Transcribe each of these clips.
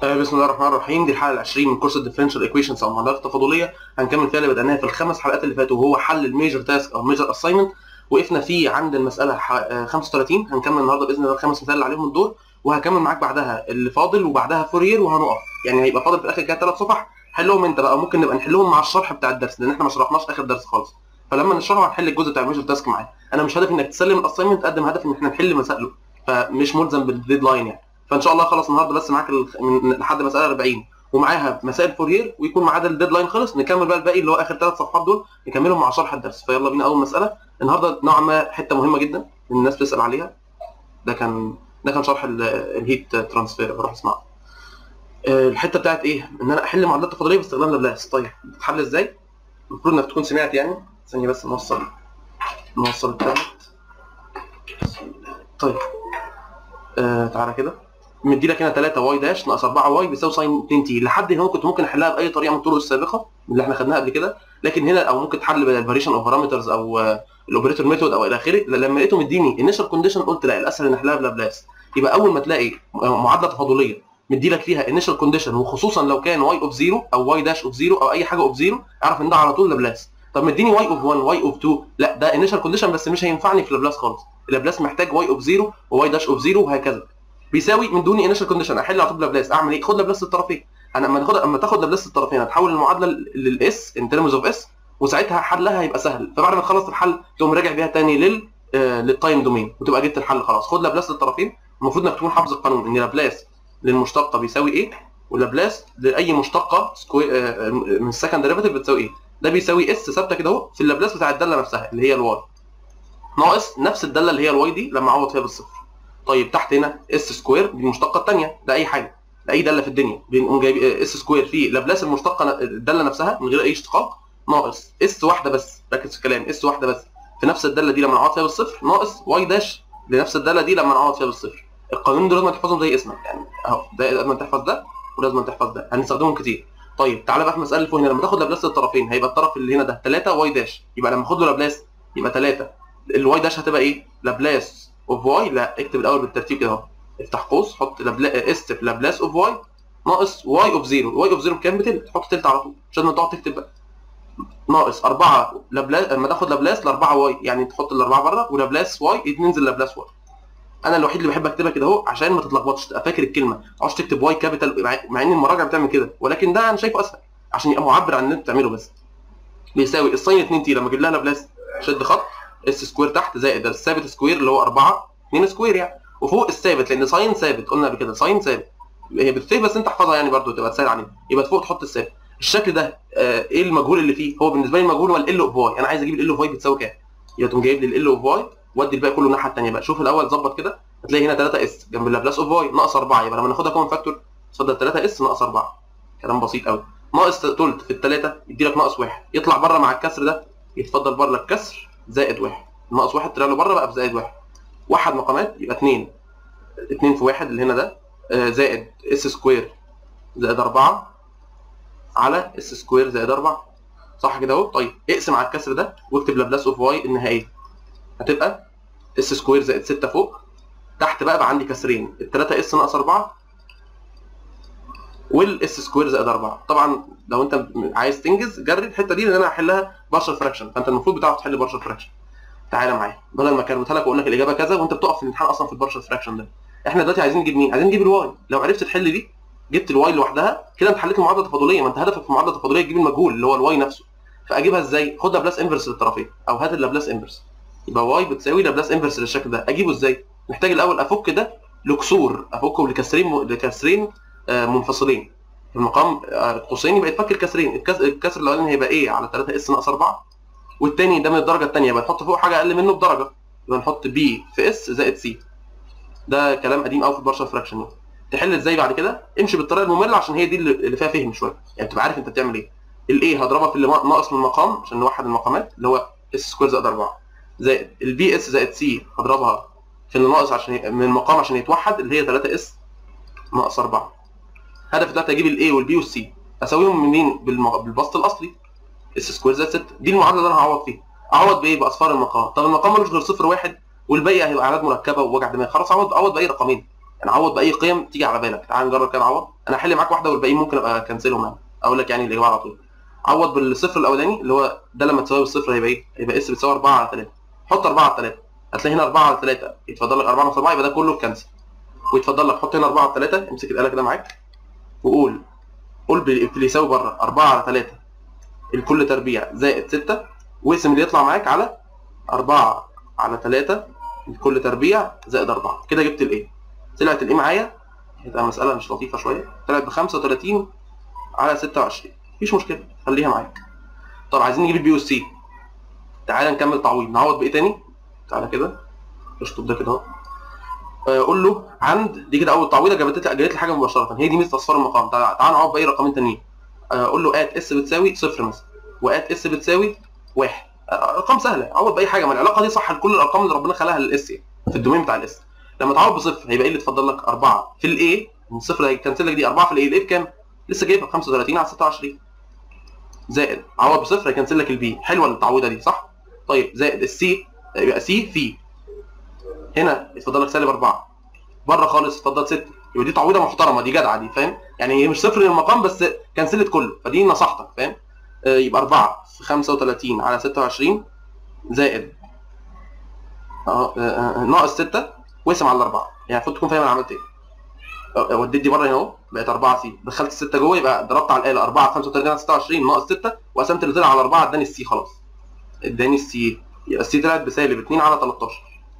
آه، بسم الله الرحمن الرحيم دي الحلقه ال 20 من كورس الديفرنشال ايكويشنز او المعادلات التفاضليه هنكمل فيها اللي بدأناها في الخمس حلقات اللي فاتوا وهو حل الميجر تاسك او الميجر اساينمنت وقفنا فيه عند المساله ح- آه، 35 هنكمل النهارده باذن الله الخمس مسائل اللي عليهم الدور وهكمل معاك بعدها اللي فاضل وبعدها فورير وهنقف يعني هيبقى فاضل في الاخر كده ثلاث صفح حلهم انت بقى ممكن نبقى نحلهم مع الشرح بتاع الدرس لان احنا ما شرحناش اخر درس خالص فلما نشرحه هنحل الجزء بتاع الميجر تاسك معاه انا مش هدفي انك تسلم الاساينمنت قد ما هدفي ان احنا نحل مسائله فمش ملزم بالديدلاين يعني فان شاء الله خلص النهارده بس معاك ال- من لحد مساله 40 ومعاها مسائل فورير ويكون معانا الديدلاين خلص نكمل بقى الباقي اللي هو اخر ثلاث صفحات دول نكملهم مع شرح الدرس فيلا بينا اول مساله النهارده نوعا ما حته مهمه جدا الناس بتسال عليها ده كان ده كان شرح ال- الهيت ترانسفير بروح اسمعه آه، الحته بتاعت ايه ان انا احل معادلات تفاضليه باستخدام لابلاس طيب بتتحل ازاي المفروض انك تكون سمعت يعني ثانيه بس نوصل نوصل التابلت طيب آه تعالى كده مدي لك هنا 3 واي داش ناقص 4 واي بيساوي ساين 2 تي لحد هنا كنت ممكن احلها باي طريقه من الطرق السابقه اللي احنا خدناها قبل كده لكن هنا او ممكن تحل بالفاريشن اوف بارامترز او آه، الاوبريتور ميثود او الى اخره ل- لما لقيته مديني انيشال كونديشن قلت لا الاسهل ان احلها بلابلاس يبقى اول ما تلاقي معادله تفاضليه مدي لك فيها انيشال كونديشن وخصوصا لو كان واي اوف 0 او واي داش اوف 0 او اي حاجه اوف 0 اعرف ان ده على طول لابلاس طب مديني واي اوف 1 واي اوف 2 لا ده انيشال كونديشن بس مش هينفعني في لابلاس خالص اللابلاس محتاج واي اوف 0 وواي داش اوف 0 وهكذا بيساوي من دون انيشال كونديشن احل على طول لابلاس اعمل ايه خد لابلاس الطرفين انا اما تاخد اما تاخد لابلاس الطرفين هتحول المعادله للاس ان ترمز اوف اس وساعتها حلها هيبقى سهل فبعد ما تخلص الحل تقوم راجع بيها تاني لل آه للتايم دومين وتبقى جبت الحل خلاص خد لابلاس للطرفين المفروض انك تكون حافظ القانون ان لابلاس للمشتقه بيساوي ايه ولابلاس لاي مشتقه سكوي آه من السكند ديريفيتيف بتساوي ايه ده بيساوي اس ثابته كده اهو في اللابلاس بتاع الداله نفسها اللي هي الواي ناقص نفس الداله اللي هي الواي دي لما اعوض فيها بالصفر طيب تحت هنا اس سكوير دي المشتقه الثانيه ده اي حاجه ده اي داله في الدنيا بنقوم جايب اس سكوير في لابلاس المشتقه الداله نفسها من غير اي اشتقاق ناقص اس واحده بس ركز في الكلام اس واحده بس في نفس الداله دي لما نعوض فيها بالصفر ناقص واي داش لنفس الداله دي لما نعوض فيها بالصفر القانونين دول لازم تحفظهم زي اسمك يعني اهو ده لازم تحفظ ده ولازم تحفظ ده هنستخدمهم كتير طيب تعالى بقى في مساله فوق هنا لما تاخد لابلاس الطرفين هيبقى الطرف اللي هنا ده 3 واي داش يبقى لما اخد له لابلاس يبقى 3 الواي داش هتبقى ايه لابلاس اوف واي لا اكتب الاول بالترتيب كده اهو افتح قوس حط لابلا اس في لابلاس اوف واي ناقص واي اوف 0 واي اوف 0 بكام بتلت تحط تلت على طول مش لازم تقعد تكتب بقى ناقص 4 لابلاس لما تاخد لابلاس ل 4 واي يعني تحط الاربعه بره ولابلاس واي تنزل لابلاس واي انا الوحيد اللي بحب اكتبها كده اهو عشان ما تتلخبطش تبقى فاكر الكلمه ما تقعدش تكتب واي كابيتال مع- مع ان المراجع بتعمل كده ولكن ده انا شايفه اسهل عشان يبقى معبر عن اللي انت بتعمله بس بيساوي الساين 2 تي لما اجيب لها لابلاس شد خط اس سكوير تحت زائد الثابت سكوير اللي هو 4 2 سكوير يعني وفوق الثابت لان ساين ثابت قلنا قبل كده ساين ثابت هي بتثبت بس انت احفظها يعني برضو تبقى تسهل علينا يبقى فوق تحط الثابت الشكل ده آه ايه المجهول اللي فيه هو بالنسبه لي المجهول هو ال اوف واي انا عايز اجيب ال اوف واي بتساوي كام يبقى تقوم جايب لي ال اوف واي وادي الباقي كله الناحيه الثانيه بقى شوف الاول ظبط كده هتلاقي هنا 3 اس جنب اللابلاس اوف واي ناقص 4 يبقى لما ناخدها كومن فاكتور تصدق 3 اس ناقص 4 كلام بسيط قوي ناقص تلت في الثلاثه يدي لك ناقص واحد يطلع بره مع الكسر ده يتفضل بره الكسر زائد واحد ناقص واحد طلع له بره بقى بزائد واحد واحد مقامات يبقى 2 2 في واحد اللي هنا ده آه، زائد اس سكوير زائد 4 على اس سكوير زائد 4 صح كده اهو طيب اقسم على الكسر ده واكتب لابلاس اوف واي النهائيه هتبقى اس سكوير زائد 6 فوق تحت بقى بقى عندي كسرين ال 3 اس ناقص 4 والاس سكوير زائد 4 طبعا لو انت عايز تنجز جرب الحته دي لان انا هحلها بارشل فراكشن فانت المفروض بتعرف تحل بارشل فراكشن تعالى معايا بدل ما كررتها لك واقول لك الاجابه كذا وانت بتقف في الامتحان اصلا في البارشل فراكشن ده احنا دلوقتي عايزين نجيب مين عايزين نجيب الواي لو عرفت تحل دي جبت الواي لوحدها كده انت حليت المعادله التفاضليه ما انت هدفك في المعادله التفاضليه تجيب المجهول اللي هو الواي نفسه فاجيبها ازاي خد لابلاس انفرس للطرفين او هات اللابلاس انفرس يبقى واي بتساوي لابلاس انفرس للشكل ده اجيبه ازاي محتاج الاول افك ده لكسور افكه لكسرين لكسرين آه، منفصلين المقام آه، قوسين يبقى يتفك الكسرين الكس- الكسر الاولاني هيبقى ايه على 3 اس ناقص 4 والتاني ده من الدرجه الثانيه يبقى نحط فوق حاجه اقل منه بدرجه يبقى نحط بي في اس زائد سي ده كلام قديم قوي في البارشل فراكشن يعني. تحل ازاي بعد كده امشي بالطريقه الممله عشان هي دي اللي اللي فيها فهم شويه يعني تبقى عارف انت بتعمل ايه الايه هضربها في اللي ناقص من المقام عشان نوحد المقامات اللي هو اس سكوير زائد 4 زائد البي اس زائد سي هضربها في اللي ناقص عشان ي- من المقام عشان يتوحد اللي هي 3 اس ناقص 4 هدف دلوقتي اجيب الاي والبي والسي اساويهم منين بالم- بالبسط الاصلي اس سكوير زائد 6 دي المعادله اللي انا هعوض فيها اعوض بايه باصفار المقام طب المقام ملوش غير صفر واحد والباقي هيبقى اعداد مركبه ووجع دماغ خلاص اعوض اعوض باي رقمين يعني عوض باي قيم تيجي على بالك تعال نجرب كده نعوض انا هحل معاك واحده والباقيين ممكن ابقى كنسلهم يعني اقول لك يعني الاجابه على طول عوض بالصفر الاولاني اللي هو ده لما تساوي بالصفر هيبقى ايه؟ هيبقى اس بتساوي 4 على 3 حط 4 على 3 هتلاقي هنا 4 على 3 يتفضل لك 4 ناقص 4 يبقى ده كله كنسل ويتفضل لك حط هنا 4 على 3 امسك الاله كده معاك وقول قول اللي يساوي بره 4 على 3 الكل تربيع زائد 6 واقسم اللي يطلع معاك على 4 على 3 الكل تربيع زائد 4 كده جبت الايه طلعت الايه معايا هتبقى مساله مش لطيفه شويه طلعت ب 35 على 26 مفيش مشكله خليها معاك طب عايزين نجيب البي والسي تعالى نكمل تعويض نعوض بايه تاني تعالى كده اشطب ده كده اهو قول له عند دي كده اول تعويضه جابت لي جابت لي حاجه مباشره هي دي ميزه اصفار المقام تعالى تعال نعوض باي رقمين تانيين قول له ات اس بتساوي صفر مثلا وات اس بتساوي واحد ارقام سهله عوض باي حاجه ما العلاقه دي صح لكل الارقام اللي ربنا خلقها للاس يعني في الدومين بتاع الاس لما تعوض بصفر هيبقى ايه اللي اتفضل لك 4 في الاي الصفر هيكنسل لك دي 4 في الاي الاي بكام؟ لسه جايبها ب 35 على 26 زائد عوض بصفر هيكنسل لك البي حلوه التعويضه دي صح؟ طيب زائد السي يبقى سي في هنا يتفضل لك سالب 4 بره خالص اتفضل 6 يبقى دي تعويضه محترمه دي جدعه دي فاهم؟ يعني هي مش صفر للمقام بس كنسلت كله فدي نصحتك فاهم؟ آه يبقى 4 في 35 على 26 زائد اه ناقص 6 واقسم على الاربعه يعني المفروض تكون فاهم انا عملت ايه وديت دي بره هنا اهو بقت 4 سي دخلت السته جوه يبقى ضربت على الاله 4 35 على 26 ناقص 6 وقسمت اللي طلع على 4 اداني السي خلاص اداني السي يبقى السي طلعت بسالب 2 على 13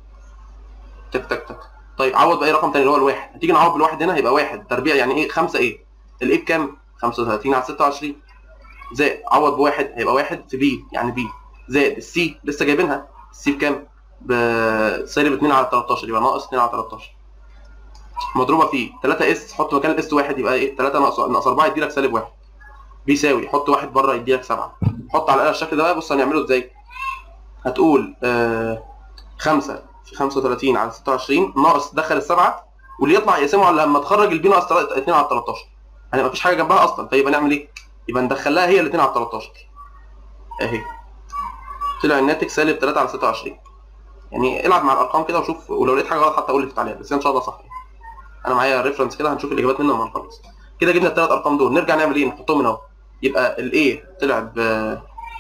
تك تك تك طيب عوض باي رقم تاني اللي هو الواحد هتيجي نعوض بالواحد هنا هيبقى واحد تربيع يعني ايه 5 ايه الايه بكام 35 على 26 زائد عوض بواحد هيبقى واحد في بي يعني بي زائد السي لسه جايبينها السي بكام بسالب 2 على 13 يبقى ناقص 2 على 13 مضروبه في 3 اس حط مكان الاس واحد يبقى ايه 3 ناقص ناقص 4 يدي لك سالب 1 بيساوي حط واحد بره يدي لك 7 حط على الاله الشكل ده بقى بص هنعمله ازاي هتقول آه 5 في 35 على 26 ناقص دخل السبعه واللي يطلع يقسمه على لما تخرج البي ناقص 2 على 13 يعني مفيش حاجه جنبها اصلا فيبقى نعمل ايه؟ يبقى ندخل لها هي ال 2 على 13 اهي طلع الناتج سالب 3 على 26 يعني العب مع الارقام كده وشوف ولو لقيت حاجه غلط حتى قول لي في التعليقات بس ان شاء الله صح انا معايا ريفرنس كده هنشوف الاجابات منه لما نخلص كده جبنا الثلاث ارقام دول نرجع نعمل ايه نحطهم هنا اهو يبقى الاي طلع ب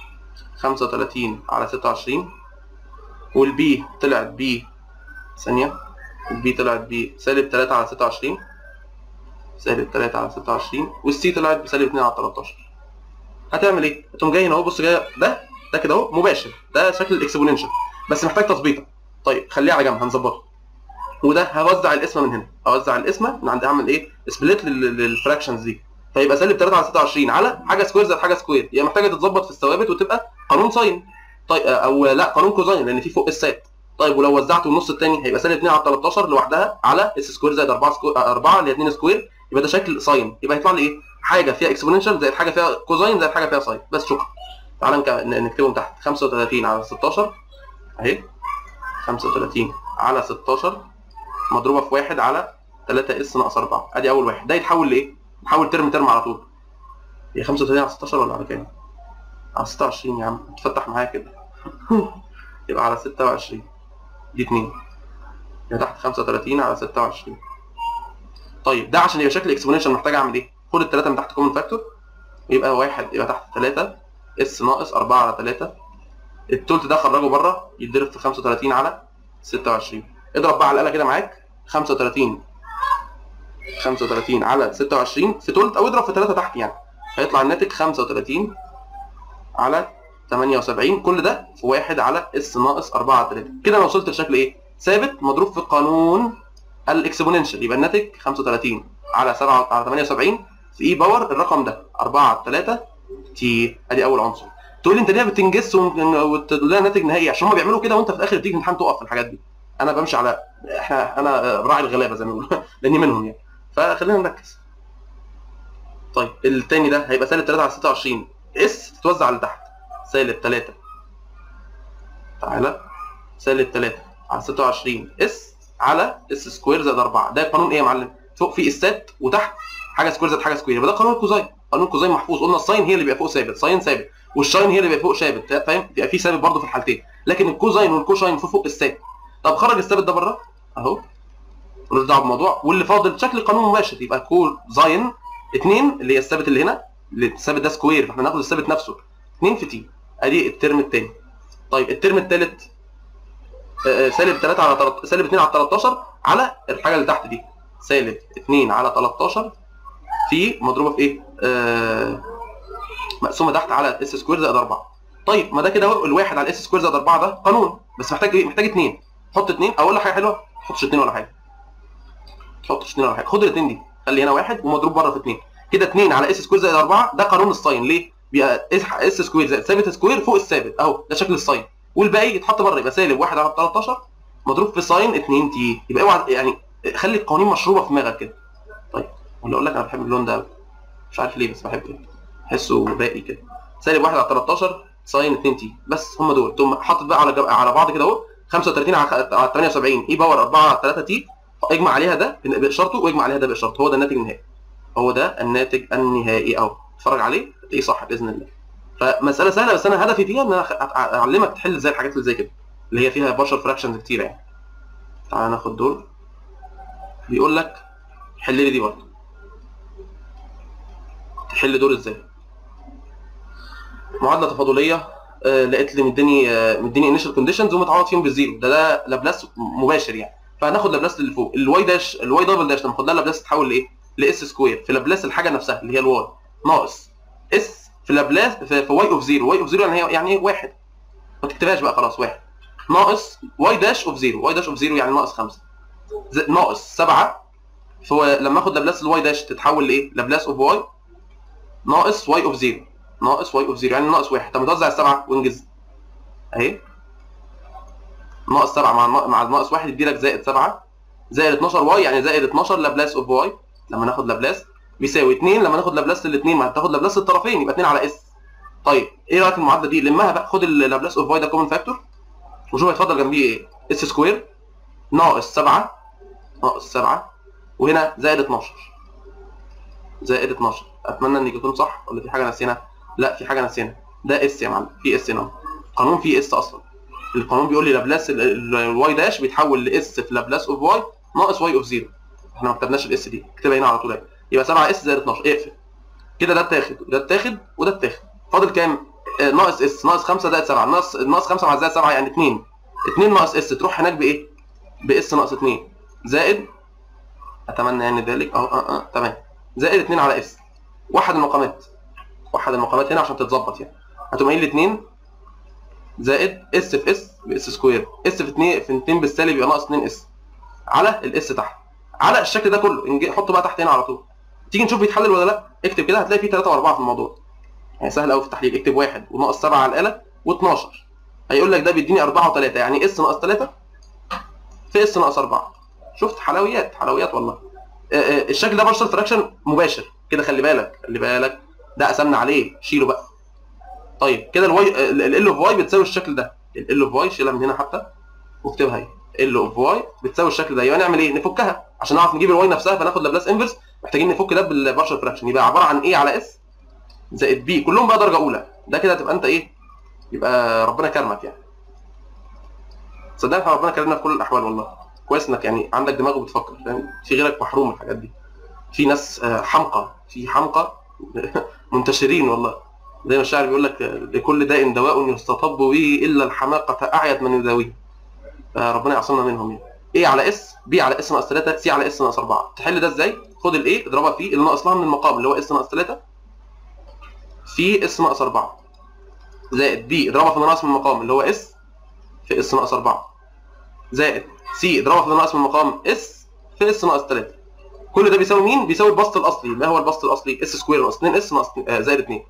35 على 26 والبي طلعت ب ثانيه البي طلعت ب سالب 3 على 26 سالب 3 على 26 والسي طلعت بسالب 2 على 13 هتعمل ايه؟ هتقوم جاي هنا اهو بص جاي ده ده كده اهو مباشر ده شكل الاكسبوننشال بس محتاج تظبيطه طيب خليه على جنب هنظبطه وده هوزع القسمه من هنا اوزع القسمه من عندي هعمل ايه سبليت للفراكشنز دي فيبقى سالب 3 على 26 على حاجه سكوير زائد حاجه سكوير هي محتاجه تتظبط في الثوابت وتبقى قانون ساين طيب او لا قانون كوزاين لان في فوق السات طيب ولو وزعته النص الثاني هيبقى سالب 2 على 13 لوحدها على اس سكوير زائد 4 سكوير 4 اللي هي 2 سكوير يبقى ده شكل ساين يبقى هيطلع لي ايه حاجه فيها اكسبوننشال زائد حاجه فيها كوزاين زائد حاجه فيها ساين بس شكرا تعالى نكتبهم تحت 35 على 16 اهي 35 على 16 مضروبه في 1 على 3 اس ناقص 4 ادي اول واحد ده يتحول لايه؟ يتحول ترم ترم على طول هي 35 على 16 ولا على كام؟ على 26 يا عم تفتح معايا كده يبقى على 26 دي 2 يبقى تحت 35 على 26 طيب ده عشان يبقى شكل اكسبوننشال محتاج اعمل ايه؟ خد الثلاثه من تحت كومن فاكتور يبقى واحد يبقى تحت 3 اس ناقص 4 على 3 التولت ده خرجه بره يتضرب في 35 على 26 اضرب بقى على الاله كده معاك 35 35 على 26 في تولت او اضرب في 3 تحت يعني هيطلع الناتج 35 على 78 كل ده في 1 على اس ناقص 4 على 3 كده انا وصلت لشكل ايه؟ ثابت مضروب في قانون الاكسبوننشال يبقى الناتج 35 على 7 على 78 في اي باور الرقم ده 4 على 3 تي ادي اول عنصر تقول لي انت ليه بتنجز وتقول لنا ناتج نهائي عشان هم بيعملوا كده وانت في الاخر تيجي امتحان تقف في الحاجات دي انا بمشي على احنا انا راعي الغلابه زي ما بيقولوا لاني منهم يعني فخلينا نركز طيب التاني ده هيبقى سالب 3 على 26 اس تتوزع على تحت سالب 3 تعالى سالب 3 على 26 اس على اس سكوير زائد 4 ده قانون ايه يا معلم فوق في اسات وتحت حاجه سكوير زائد حاجه سكوير يبقى ده قانون الكوزاين قانون الكوزاين محفوظ قلنا الساين هي اللي بيبقى فوق ثابت ساين ثابت والشاين هي اللي بيبقى فوق ثابت فاهم بيبقى في ثابت برضه في الحالتين لكن الكوزاين والكوشاين فوق فوق الثابت طب خرج الثابت ده بره اهو ملوش دعوه بالموضوع واللي فاضل شكل قانون مباشر يبقى كو زاين 2 اللي هي الثابت اللي هنا اللي الثابت ده سكوير فاحنا ناخد الثابت نفسه 2 في تي ادي الترم الثاني طيب الترم الثالث سالب 3 على 13 سالب 2 على 13 على الحاجه اللي تحت دي سالب 2 على 13 في مضروبه في ايه؟ آه مقسومه تحت على اس سكوير زائد 4 طيب ما ده كده اهو الواحد على اس سكوير زائد 4 ده قانون بس محتاج ايه؟ محتاج 2 حط 2 اقول لك حاجه حلوه ما تحطش 2 ولا حاجه ما تحطش 2 ولا حاجه خد الاثنين دي خلي هنا واحد ومضروب بره في 2 كده 2 على اس سكوير زائد 4 ده قانون الساين ليه؟ بيبقى اس سكوير زائد ثابت سكوير فوق الثابت اهو ده شكل الساين والباقي يتحط بره يبقى سالب 1 على 13 مضروب في ساين 2 تي يبقى اوعى يعني خلي القوانين مشروبه في دماغك كده طيب ولا اقول لك انا بحب اللون ده قوي مش عارف ليه بس بحبه بحسه باقي كده سالب 1 على 13 ساين 2 تي بس هم دول تقوم حاطط بقى على جب... على بعض كده اهو 35 على 78 اي باور 4 على 3 تي اجمع عليها ده باشارته واجمع عليها ده باشارته هو ده الناتج النهائي هو ده الناتج النهائي اهو اتفرج عليه تلاقيه صح باذن الله فمساله سهله بس انا هدفي فيها ان انا اعلمك تحل ازاي الحاجات اللي زي كده اللي هي فيها بشر فراكشنز كتير يعني تعال ناخد دول بيقول لك حل لي دي برضه تحل دول ازاي معادله تفاضليه آه لقيت لي مديني آه مديني انيشال كونديشنز ومتعوض فيهم بالزيرو ده ده لابلاس مباشر يعني فهناخد لابلاس اللي فوق الواي داش الواي دبل داش لما اخد لها لابلاس تتحول لايه؟ لاس سكوير في لابلاس الحاجه نفسها اللي هي الواي ناقص اس في لابلاس في, في واي اوف زيرو واي اوف زيرو يعني هي يعني ايه واحد ما تكتبهاش بقى خلاص واحد ناقص واي داش اوف زيرو واي داش اوف زيرو يعني ناقص 5 ناقص 7 فهو لما اخد لابلاس الواي داش تتحول لايه؟ لابلاس اوف واي ناقص واي اوف زيرو ناقص واي اوف زيرو يعني ناقص واحد طب متوزع السبعه وانجز اهي ناقص 7 مع مع الناقص واحد يدي لك زائد 7 زائد 12 واي يعني زائد 12 لابلاس اوف واي لما ناخد لابلاس بيساوي 2 لما ناخد لابلاس الاثنين ما هتاخد لابلاس الطرفين يبقى 2 على اس طيب ايه رايك في المعادله دي لمها بقى خد اللابلاس اوف واي ده كومن فاكتور وشوف هيتفضل جنبيه ايه اس سكوير ناقص 7 ناقص 7 وهنا زائد 12 زائد 12 اتمنى ان يكون صح ولا في حاجه نسينا لا في حاجه نسينا ده اس يا معلم في اس هنا قانون فيه اس اصلا القانون بيقول لي لابلاس الواي داش بيتحول لاس في لابلاس اوف واي ناقص واي اوف زيرو احنا ما كتبناش الاس دي اكتبها هنا على طول يبقى 7 اس زائد 12 اقفل كده ده اتاخد وده اتاخد وده اتاخد فاضل كام آه ناقص اس ناقص 5 زائد 7 ناقص ناقص 5 مع زائد 7 يعني 2 2 ناقص اس تروح هناك بايه باس ناقص 2 زائد اتمنى يعني ذلك اه اه اه تمام زائد 2 على اس وحد المقامات وحد المقامات هنا عشان تتظبط يعني هتقوم قايل لي 2 زائد اس في اس باس سكوير اس في 2 في 2 بالسالب يبقى ناقص 2 اس على الاس تحت على الشكل ده كله حطه بقى تحت هنا على طول تيجي نشوف بيتحلل ولا لا اكتب كده هتلاقي فيه 3 و4 في الموضوع يعني سهل قوي في التحليل اكتب 1 وناقص 7 على الاله و12 هيقول لك ده بيديني 4 و3 يعني اس ناقص 3 في اس ناقص 4 شفت حلويات حلويات والله الشكل ده بارشل فراكشن مباشر كده خلي بالك خلي بالك ده قسمنا عليه شيله بقى طيب كده الواي ال اوف واي بتساوي الشكل ده ال اوف واي شيلها من هنا حتى واكتبها اهي ال اوف واي بتساوي الشكل ده يبقى نعمل ايه نفكها عشان نعرف نجيب الواي نفسها فناخد لابلاس انفرس محتاجين نفك ده بالبارشل فراكشن يبقى عباره عن ايه على اس زائد بي كلهم بقى درجه اولى ده كده تبقى انت ايه يبقى ربنا كرمك يعني صدقني احنا ربنا كرمنا في كل الاحوال والله كويس انك يعني عندك دماغ وبتفكر فاهم في غيرك محروم من الحاجات دي في ناس حمقى في حمقى منتشرين والله زي ما الشاعر بيقول لك لكل داء دواء يستطب به الا الحماقه اعيت من يداويه ربنا يعصمنا منهم يعني ايه على اس بي على اس ناقص 3 سي على اس ناقص 4 تحل ده ازاي خد الايه اضربها في اللي ناقص لها من المقام اللي هو اس ناقص 3 في اس ناقص 4 زائد بي اضربها في اللي ناقص من المقام اللي هو اس في اس ناقص 4 زائد سي اضربها في اللي ناقص من المقام اس في اس ناقص 3 كل ده بيساوي مين بيساوي البسط الاصلي ما هو البسط الاصلي اس سكوير ناقص 2 اس ناقص آه زائد 2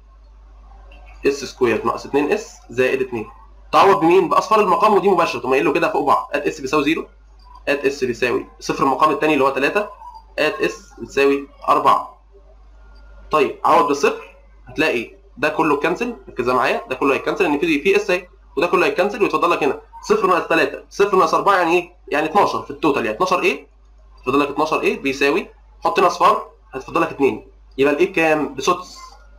اس سكوير ناقص 2 اس زائد 2 تعوض بمين باصفار المقام ودي مباشره تقوم قايل له كده فوق بعض ات اس بيساوي 0 ات اس بيساوي صفر المقام الثاني اللي هو 3 ات اس بتساوي 4 طيب عوض بالصفر هتلاقي ده كله كنسل ركز معايا ده كله هيكنسل ان في في اس اهي وده كله هيكنسل ويتفضل لك هنا صفر ناقص 3 صفر ناقص 4 يعني ايه؟ يعني 12 في التوتال يعني 12 ايه يتفضل لك 12 ايه بيساوي حط هنا اصفار هتفضل لك 2 يبقى الايه كام؟ بسدس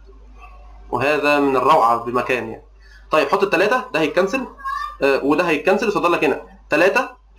وهذا من الروعه بمكان يعني طيب حط الثلاثه ده هيتكنسل آه وده هيتكنسل يتفضل لك هنا 3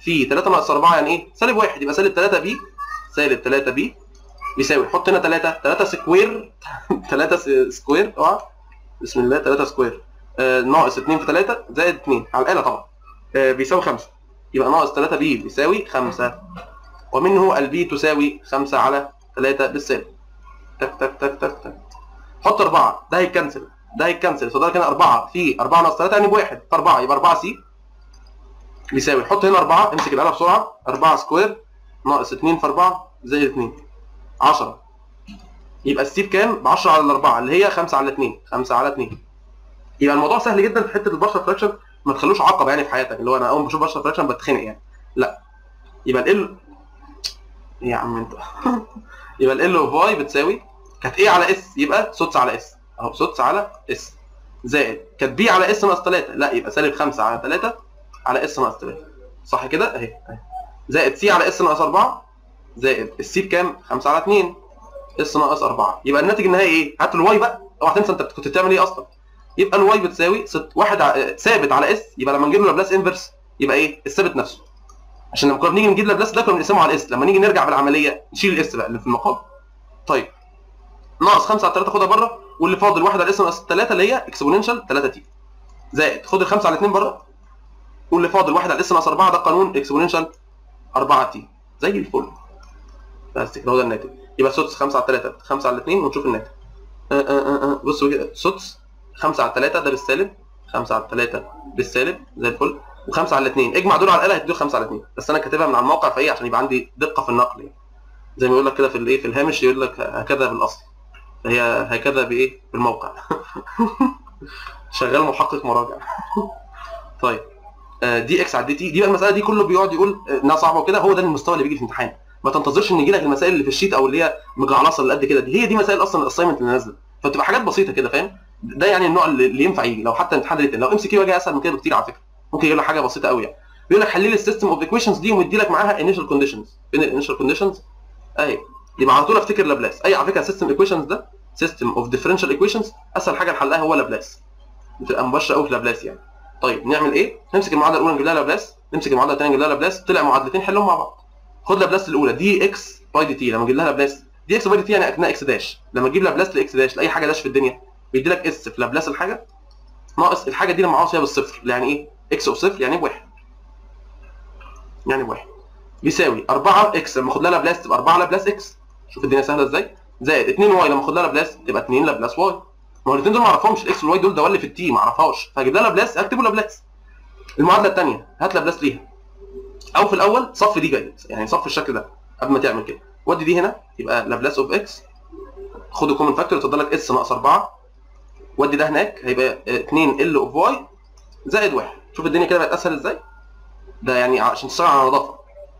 في 3 ناقص 4 يعني ايه سالب 1 يبقى سالب 3 بي سالب 3 بي بيساوي حط هنا 3 3 سكوير 3 سكوير اوعى بسم الله 3 سكوير آه ناقص 2 في 3 زائد 2 على الاله طبعا آه بيساوي 5 يبقى ناقص 3 بي بيساوي 5 ومنه البي تساوي 5 على 3 بالسالب تك تك تك تك تك حط 4 ده هيتكنسل ده هيتكنسل فضل كده 4 في 4 ناقص 3 يعني بواحد في 4 يبقى 4 سي بيساوي حط هنا 4 امسك الاله بسرعه 4 سكوير ناقص 2 في 4 زائد 2 10 يبقى السي بكام؟ ب 10 على 4 اللي هي 5 على 2 5 على 2 يبقى الموضوع سهل جدا في حته البارشل فراكشن ما تخلوش عقبه يعني في حياتك اللي هو انا اول ما بشوف بارشل فراكشن بتخنق يعني لا يبقى ال يا عم انت يبقى ال اوف واي بتساوي كانت ايه على اس يبقى سدس على اس اهو سدس على اس زائد كانت بي على اس ناقص 3 لا يبقى سالب 5 على 3 على اس ناقص 3 صح كده اهي اهي زائد سي على اس ناقص 4 زائد السي بكام 5 على 2 اس ناقص 4 يبقى الناتج النهائي ايه هات الواي بقى اوعى تنسى انت كنت بتعمل ايه اصلا يبقى الواي بتساوي ست واحد ع... ثابت على اس يبقى لما نجيب له لابلاس انفرس يبقى ايه الثابت نفسه عشان لما كنا بنيجي نجيب لابلاس ده كنا بنقسمه على الاس لما نيجي نرجع بالعمليه نشيل الاس بقى اللي في المقام طيب ناقص 5 على 3 خدها بره واللي فاضل 1 على اس ناقص 3 اللي هي اكسبوننشال 3 تي زائد خد ال 5 على 2 بره واللي فاضل 1 على اس ناقص 4 ده قانون اكسبوننشال 4 تي زي الفل بس كده هو ده الناتج يبقى سدس 5 على 3 5 على 2 ونشوف الناتج أه أه أه بصوا كده سدس 5 على 3 ده بالسالب 5 على 3 بالسالب زي الفل و5 على 2 اجمع دول على الاله هتديله 5 على 2 بس انا كاتبها من على الموقع فايه عشان يبقى عندي دقه في النقل يعني زي ما يقول لك كده في الايه في الهامش يقول لك هكذا بالاصل فهي هكذا بايه بالموقع شغال محقق مراجع طيب دي اكس على دي تي دي بقى المساله دي كله بيقعد يقول انها صعبه وكده هو ده المستوى اللي بيجي في الامتحان ما تنتظرش ان يجي لك المسائل اللي في الشيت او اللي هي مجعلصه اللي قد كده دي هي دي مسائل اصلا الاساينمنت اللي نازله فبتبقى حاجات بسيطه كده فاهم ده يعني النوع اللي ينفع يجي لو حتى امتحان ريتن لو ام سي كيو جاي اسهل من كده بكتير على فكره ممكن يجيب لك حاجه بسيطه قوي يعني بيقول لك حل لي السيستم اوف ايكويشنز دي ومدي لك معاها انيشال كونديشنز فين الانيشال كونديشنز اهي يبقى على طول افتكر لابلاس اي على فكره سيستم ايكويشنز ده سيستم اوف ديفرنشال ايكويشنز اسهل حاجه لحلها هو لابلاس بتبقى مباشره قوي في لابلاس يعني طيب نعمل ايه نمسك المعادله الاولى نجيب لها لابلاس نمسك المعادله الثانيه نجيب لها لابلاس طلع معادلتين حلهم مع بعض خد لابلاس الاولى دي اكس باي دي تي لما نجيب لها لابلاس دي اكس باي دي تي يعني اكنها اكس داش لما تجيب لابلاس لاكس داش لاي حاجه داش في الدنيا بيدي لك اس في لابلاس الحاجه ناقص الحاجه دي لما عاوز فيها بالصفر يعني ايه اكس اوف صفر يعني بواحد يعني بواحد بيساوي 4 اكس لما اخد لها لابلاس تبقى 4 لابلاس اكس شوف الدنيا سهله ازاي زائد 2 واي لما اخد لها لابلاس تبقى 2 لابلاس واي ما هو الاثنين دول ما اعرفهمش الاكس والواي دول ده اللي في التي ما اعرفهاش فهجيب لها لابلاس اكتبه لابلاس المعادله الثانيه هات لابلاس ليها او في الاول صف دي جيد يعني صف الشكل ده قبل ما تعمل كده ودي دي هنا يبقى لابلاس اوف اكس خد الكومن فاكتور يتفضل لك اس ناقص 4 ودي ده هناك هيبقى 2 ال اوف واي زائد 1 شوف الدنيا كده بقت اسهل ازاي ده يعني عشان تشتغل على نظافه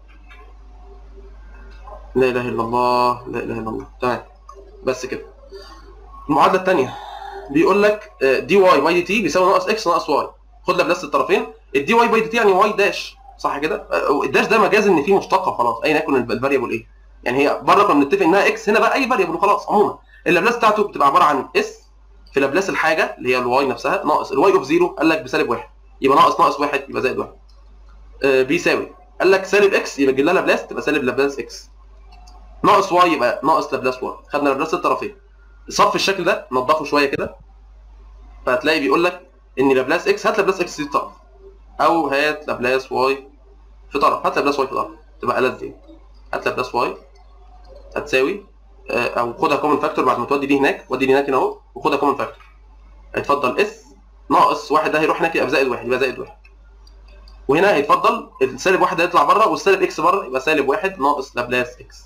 لا اله الا الله لا اله الا الله تمام بس كده المعادله الثانيه بيقول لك دي واي باي دي تي بيساوي ناقص اكس ناقص واي خد لك بس الطرفين الدي واي باي دي تي يعني واي داش صح كده الداش ده مجاز ان فيه مشتقه خلاص ايا يكن الفاريبل ايه يعني هي بره كنا بنتفق انها اكس هنا بقى اي فاريبل وخلاص عموما اللابلاس بتاعته بتبقى عباره عن اس في لابلاس الحاجه اللي هي الواي نفسها ناقص الواي اوف زيرو قال لك بسالب واحد يبقى ناقص ناقص واحد يبقى زائد واحد آه بيساوي قال لك سالب اكس يبقى تجيب لها لابلاس تبقى سالب لابلاس اكس ناقص واي يبقى ناقص لابلاس واي خدنا لابلاس الطرفين صف الشكل ده نضفه شويه كده فهتلاقي بيقول لك ان لابلاس اكس هات لابلاس اكس في طرف او هات لابلاس واي في طرف هات لابلاس واي في طرف تبقى ألذ دي هات لابلاس واي هتساوي او خدها كومن فاكتور بعد ما تودي دي هناك ودي دي هناك هنا اهو وخدها كومن فاكتور هيتفضل اس ناقص واحد ده هيروح هناك يبقى زائد واحد يبقى زائد واحد وهنا هيتفضل السالب واحد ده يطلع بره والسالب اكس بره يبقى سالب واحد ناقص لابلاس اكس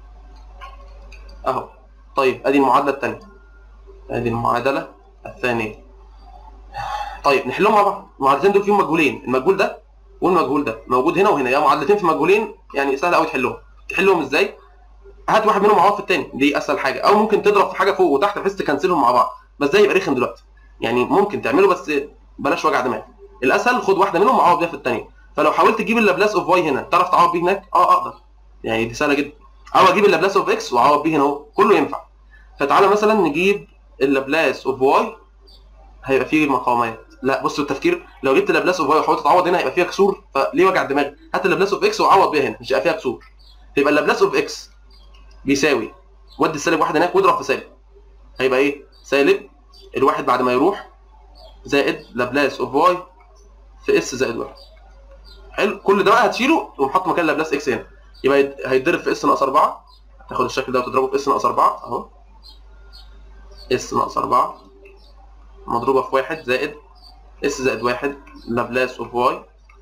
اهو طيب ادي المعادله الثانيه ادي المعادله الثانيه طيب نحلهم مع بعض المعادلتين دول فيهم مجهولين المجهول ده والمجهول ده موجود هنا وهنا يا معادلتين في مجهولين يعني سهل قوي تحلهم تحلهم ازاي هات واحد منهم عوض في الثاني دي اسهل حاجه او ممكن تضرب في حاجه فوق وتحت بحيث تكنسلهم مع بعض بس ده يبقى رخم دلوقتي يعني ممكن تعمله بس بلاش وجع دماغ الاسهل خد واحده منهم وعوض بيها في الثانيه فلو حاولت تجيب اللابلاس اوف واي هنا تعرف تعوض بيه هناك اه اقدر يعني دي سهله جدا او اجيب اللابلاس اوف اكس واعوض بيه هنا اهو كله ينفع فتعالى مثلا نجيب اللابلاس اوف واي هيبقى فيه مقامات لا بص التفكير لو جبت لابلاس اوف واي وحاولت تعوض هنا هيبقى فيها كسور فليه وجع دماغ هات اللابلاس اوف اكس وعوض بيها هنا مش هيبقى فيها كسور يبقى اللابلاس اوف اكس بيساوي ودي السالب واحد هناك واضرب في سالب هيبقى ايه سالب الواحد بعد ما يروح زائد لابلاس اوف واي في اس زائد واحد حلو كل ده بقى هتشيله ونحط مكان لابلاس اكس هنا يبقى يت- هيتضرب في اس ناقص 4 تاخد الشكل ده وتضربه في اس ناقص 4 اهو اس ناقص 4 مضروبه في واحد زائد اس زائد واحد لابلاس اوف واي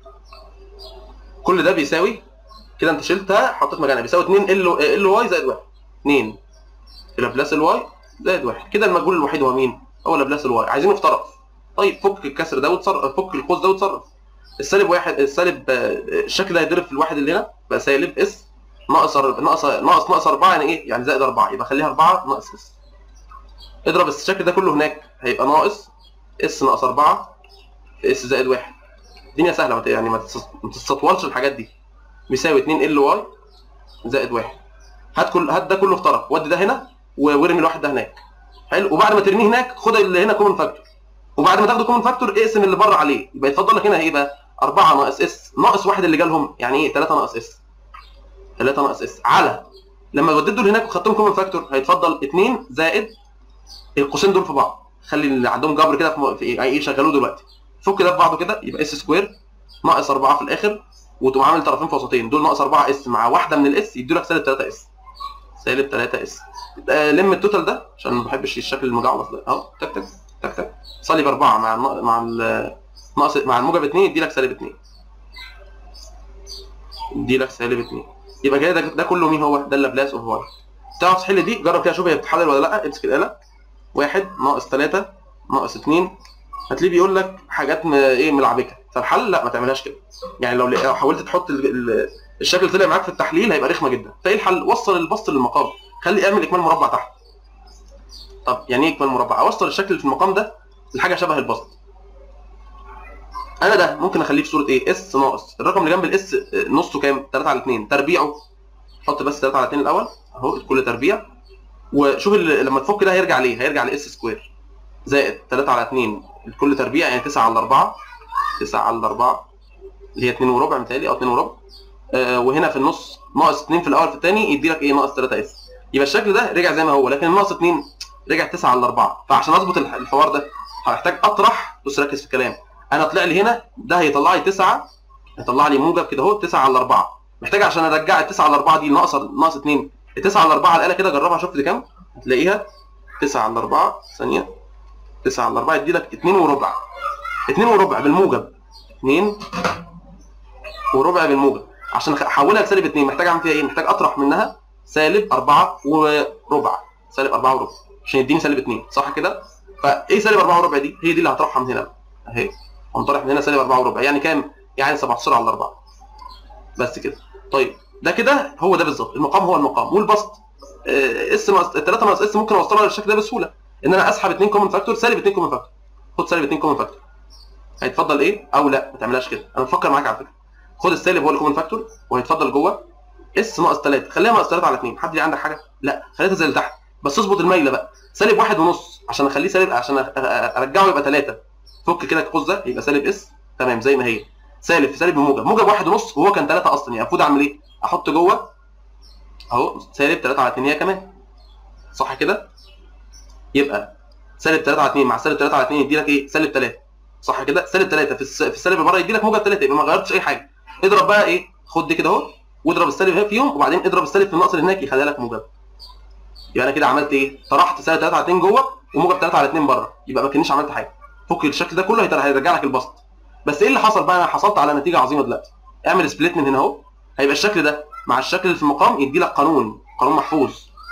كل ده بيساوي كده انت شلتها حطيت مكانها بيساوي 2 ال ال واي زائد 1 2 في لابلاس الواي زائد 1 كده المجهول الوحيد هو مين؟ هو لابلاس الواي عايزينه في طرف طيب فك الكسر ده وتصرف فك القوس ده وتصرف السالب واحد السالب آه، الشكل ده هيضرب في الواحد اللي هنا بقى سالب اس ناقص أر- ناقص ناقص ناقص 4 يعني ايه؟ يعني زائد 4 يبقى خليها 4 ناقص اس اضرب الشكل ده كله هناك هيبقى ناقص اس ناقص 4 في اس زائد 1 الدنيا سهله ما ت- يعني ما تس- ما تستطولش الحاجات دي بيساوي 2 ال واي زائد 1 هات كل هات ده كله في طرف ودي ده هنا و- وارمي الواحد ده هناك حلو وبعد ما ترميه هناك خد اللي هنا كومن فاكتور وبعد ما تاخده كومن فاكتور اقسم اللي بره عليه يبقى يتفضل لك هنا ايه بقى 4 ناقص اس ناقص واحد اللي جالهم يعني ايه 3 ناقص اس 3 ناقص اس على لما وديت دول هناك وخدتهم كومن فاكتور هيتفضل 2 زائد القوسين دول في بعض خلي اللي عندهم جبر كده في م- في ايه ايه شغلوه دلوقتي فك ده في بعضه كده يبقى اس سكوير ناقص 4 في الاخر وتقوم عامل طرفين في وسطين دول ناقص 4 اس مع واحده من الاس يدوا لك سالب 3 اس سالب 3 اس آه لم التوتال ده عشان ما بحبش الشكل المجعلص ده اهو تك تك تك تك سالب 4 مع النا- مع ال ناقص مع الموجب 2 يدي لك سالب 2 يدي لك سالب 2 يبقى كده ده, ده كله مين هو؟ ده اللابلاس اوف واي تعرف تحل دي جرب كده شوف هي بتتحلل ولا لا امسك الاله واحد ناقص 3 ناقص 2 هتلاقيه بيقول لك حاجات م... ايه ملعبكه فالحل لا ما تعملهاش كده يعني لو لو حاولت تحط ال... ال... الشكل اللي طلع معاك في التحليل هيبقى رخمه جدا فايه الحل وصل البسط للمقام خلي اعمل اكمال مربع تحت طب يعني ايه اكمال مربع اوصل الشكل اللي في المقام ده لحاجه شبه البسط انا ده ممكن اخليه في صوره ايه اس ناقص الرقم اللي جنب الاس نصه كام 3 على 2 تربيعه حط بس 3 على 2 الاول اهو كل تربيع وشوف ال- لما تفك ده هيرجع ليه هيرجع لاس سكوير زائد 3 على 2 الكل تربيع يعني 9 على 4 9 على 4 اللي هي 2 وربع متهيألي او 2 وربع آه وهنا في النص ناقص 2 في الاول في الثاني يدي لك ايه ناقص 3 اس يبقى الشكل ده رجع زي ما هو لكن الناقص 2 رجع 9 على 4 فعشان اظبط الح- الحوار ده هحتاج اطرح بص ركز في الكلام انا طلع لي هنا ده هيطلع لي 9 هيطلع لي موجب كده اهو 9 على 4 محتاج عشان ارجع ال 9 على 4 دي ناقصه ناقص 2 ال 9 على 4 على الاله كده جربها شوف دي كام هتلاقيها 9 على 4 ثانيه 9 على 4 يدي لك 2 وربع 2 وربع بالموجب 2 وربع بالموجب عشان أخ- احولها لسالب 2 محتاج اعمل فيها ايه؟ محتاج اطرح منها سالب 4 وربع سالب 4 وربع عشان يديني سالب 2 صح كده؟ فايه سالب 4 وربع دي؟ هي دي اللي هطرحها من هنا اهي قوم طارح من هنا سالب 4 وربع يعني كام؟ يعني 17 على 4 بس كده طيب ده كده هو ده بالظبط المقام هو المقام والبسط آه، اس ناقص 3 ناقص اس ممكن اوصلها للشكل ده بسهوله ان انا اسحب 2 كومن فاكتور سالب 2 كومن فاكتور خد سالب 2 كومن فاكتور هيتفضل ايه او لا ما تعملهاش كده انا بفكر معاك على فكره خد السالب هو الكومن فاكتور وهيتفضل جوه اس ناقص 3 خليها ناقص 3 على 2 حد ليه عندك حاجه لا خليها زي اللي تحت بس اظبط الميله بقى سالب واحد ونص عشان اخليه سالب عشان أ- أ- ارجعه يبقى 3 فك كده القوس ده يبقى سالب اس تمام زي ما هي سالب في سالب بموجب موجب واحد ونص وهو كان 3 اصلا يعني المفروض اعمل ايه احط جوه اهو سالب 3 على 2 هي كمان صح كده يبقى سالب 3 على 2 مع سالب 3 على 2 يدي لك ايه سالب 3 صح كده سالب 3 في الس... في السالب اللي بره يدي لك موجب 3 يبقى ما غيرتش اي حاجه اضرب بقى ايه خد دي كده اهو واضرب السالب هنا فيهم وبعدين اضرب السالب في الناقص اللي هناك يخليها لك موجب يبقى انا كده عملت ايه طرحت سالب 3 على 2 جوه وموجب 3 على 2 بره يبقى ما كنيش عملت حاجه فك الشكل ده كله هيتر- هيرجع لك البسط بس ايه اللي حصل بقى انا حصلت على نتيجه عظيمه دلوقتي اعمل سبليت من هنا اهو هيبقى الشكل ده مع الشكل اللي في المقام يدي لك قانون قانون محفوظ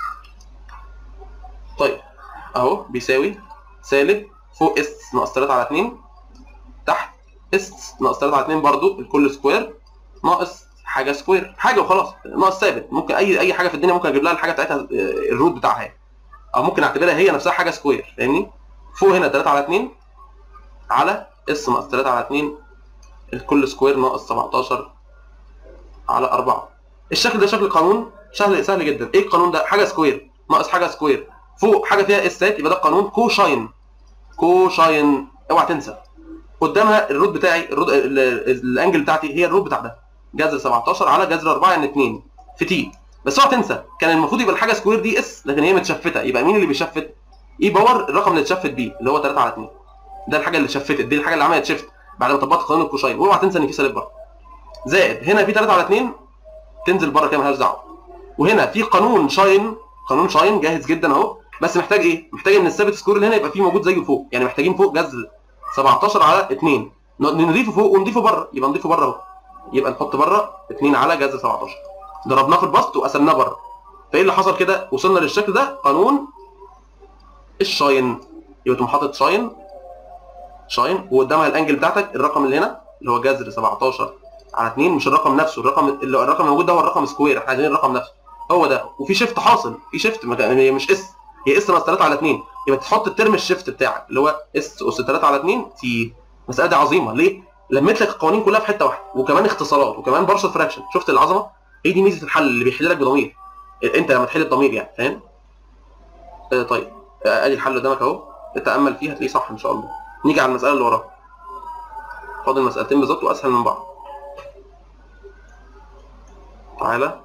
طيب اهو بيساوي سالب فوق اس ناقص 3 على 2 تحت اس ناقص 3 على 2 برضو الكل سكوير ناقص حاجه سكوير حاجه وخلاص ناقص ثابت ممكن اي اي حاجه في الدنيا ممكن اجيب لها الحاجه بتاعتها آه، الروت بتاعها يعني. او ممكن اعتبرها هي نفسها حاجه سكوير فاهمني فوق هنا 3 على 2 على اس ناقص 3 على 2 الكل سكوير ناقص 17 على 4 الشكل ده شكل قانون سهل سهل جدا ايه القانون ده حاجه سكوير ناقص حاجه سكوير فوق حاجه فيها اسات يبقى ده قانون كوشاين كوشاين اوعى تنسى قدامها الروت بتاعي الروت ال- ال- الانجل بتاعتي هي الروت بتاع ده جذر 17 على جذر 4 يعني 2 في تي بس اوعى تنسى كان المفروض يبقى الحاجه سكوير دي اس لكن هي متشفته يبقى مين اللي بيشفت؟ اي باور الرقم اللي اتشفت بيه اللي هو 3 على 2 ده الحاجه اللي شفتت دي الحاجه اللي عملت شيفت بعد ما طبقت قانون الكوشاين واوعى تنسى ان في سالب بره زائد هنا في 3 على 2 تنزل بره كده مالهاش دعوه وهنا في قانون شاين قانون شاين جاهز جدا اهو بس محتاج ايه؟ محتاج ان الثابت سكور اللي هنا يبقى فيه موجود زيه فوق يعني محتاجين فوق جذر 17 على 2 ن- نضيفه فوق ونضيفه بره يبقى نضيفه بره اهو يبقى نحط بره 2 على جذر 17 ضربناه في البسط وقسمناه بره فايه اللي حصل كده؟ وصلنا للشكل ده قانون الشاين يبقى تقوم حاطط شاين شاين وقدامها الانجل بتاعتك الرقم اللي هنا اللي هو جذر 17 على 2 مش الرقم نفسه الرقم اللي الرقم الموجود ده هو الرقم سكوير احنا عايزين الرقم نفسه هو ده وفي شيفت حاصل في شيفت ما كان- هي مش اس هي اس ناقص 3 على 2 يبقى تحط الترم الشيفت بتاعك اللي هو اس اس 3 على 2 تي المساله دي عظيمه ليه؟ لميت لك القوانين كلها في حته واحده وكمان اختصارات وكمان بارشل فراكشن شفت العظمه؟ هي دي ميزه الحل اللي بيحل لك بضمير انت لما تحل بضمير يعني فاهم؟ آه طيب آه، ادي الحل قدامك اهو تتامل فيه هتلاقيه صح ان شاء الله نيجي على المساله اللي وراها فاضل مسألتين بالظبط واسهل من بعض تعالى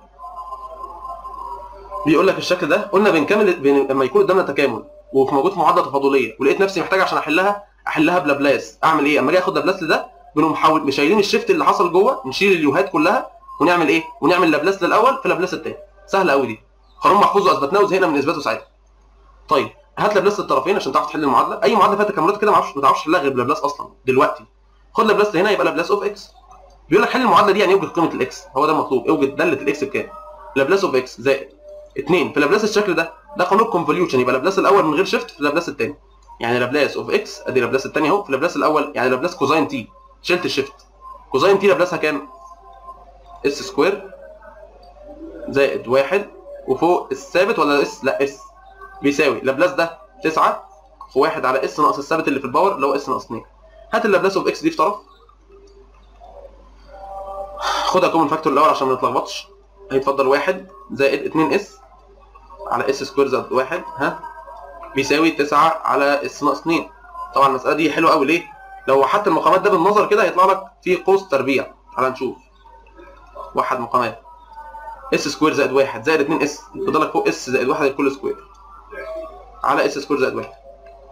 بيقول لك الشكل ده قلنا بنكمل بن... لما يكون قدامنا تكامل وفي موجود في معادله تفاضليه ولقيت نفسي محتاج عشان احلها احلها بلابلاس اعمل ايه اما اجي اخد لابلاس لده بنقوم محول مش شايلين الشيفت اللي حصل جوه نشيل اليوهات كلها ونعمل ايه ونعمل لابلاس للاول في لابلاس الثاني سهله قوي دي قانون محفوظ واثبتناه وزهقنا من اثباته ساعتها طيب هات لابلاس للطرفين عشان تعرف تحل المعادله اي معادله فيها تكاملات كده ما اعرفش ما تعرفش تحلها غير بلابلاس اصلا دلوقتي خد لابلاس هنا يبقى لابلاس اوف اكس بيقول لك حل المعادله دي يعني يوجد قيمه الاكس هو ده المطلوب اوجد داله الاكس بكام لابلاس اوف اكس زائد 2 في لابلاس الشكل ده ده قانون كونفوليوشن يبقى لابلاس الاول من غير شيفت في لابلاس الثاني يعني لابلاس اوف اكس ادي لابلاس الثاني اهو في لابلاس الاول يعني لابلاس كوزاين تي شلت الشيفت كوزاين تي لابلاسها كام اس سكوير زائد واحد وفوق الثابت ولا اس لا اس بيساوي لابلاس ده 9 في 1 على اس ناقص الثابت اللي في الباور اللي هو اس ناقص 2 هات اللابلاس اوف اكس دي في طرف خدها كومن فاكتور الاول عشان ما نتلخبطش هيتفضل 1 زائد 2 اس على اس سكوير زائد 1 ها بيساوي 9 على اس ناقص 2 طبعا المساله دي حلوه قوي ليه لو حتى المقامات ده بالنظر كده هيطلع لك في قوس تربيع تعال نشوف واحد مقامات اس سكوير زائد 1 زائد 2 اس يفضل لك فوق اس زائد 1 الكل سكوير على اس سكوير زائد 1